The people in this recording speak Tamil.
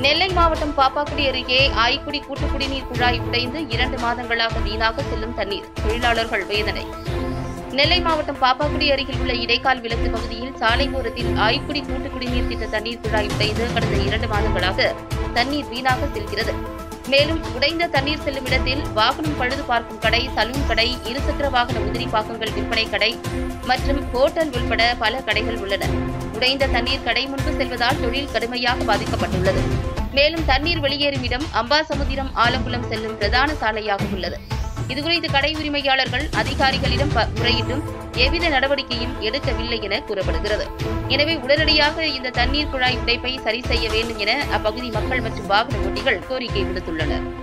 நெல்லை மாவட்டம் பாப்பாக்குடி அருகே ஆய்க்குடி கூட்டு குடிநீர் குழாய் உடைந்து இரண்டு மாதங்களாக வீணாக செல்லும் தண்ணீர் தொழிலாளர்கள் வேதனை நெல்லை மாவட்டம் பாப்பாக்குடி அருகில் உள்ள இடைக்கால் விலக்கு பகுதியில் சாலை ஓரத்தில் ஆய்க்குடி கூட்டு குடிநீர் திட்ட தண்ணீர் குழாய் உடைந்து கடந்த இரண்டு மாதங்களாக தண்ணீர் வீணாக செல்கிறது மேலும் உடைந்த தண்ணீர் செல்லும் இடத்தில் வாகனம் பழுது பார்க்கும் கடை சலூன் கடை இருசக்கர வாகன உதிரி பாகங்கள் விற்பனை கடை மற்றும் ஹோட்டல் உள்பட பல கடைகள் உள்ளன உடைந்த தண்ணீர் கடை முன்பு செல்வதால் தொழில் கடுமையாக பாதிக்கப்பட்டுள்ளது மேலும் தண்ணீர் வெளியேறும் இடம் அம்பாசமுத்திரம் ஆலங்குளம் செல்லும் பிரதான சாலையாக உள்ளது இதுகுறித்து கடை உரிமையாளர்கள் அதிகாரிகளிடம் ப- முறையிட்டும் எவ்வித நடவடிக்கையும் எடுக்கவில்லை என கூறப்படுகிறது எனவே உடனடியாக இந்த தண்ணீர் குழாய் உடைப்பை சரி செய்ய வேண்டும் என அப்பகுதி மக்கள் மற்றும் வாகன ஓட்டிகள் கோரிக்கை விடுத்துள்ளனர்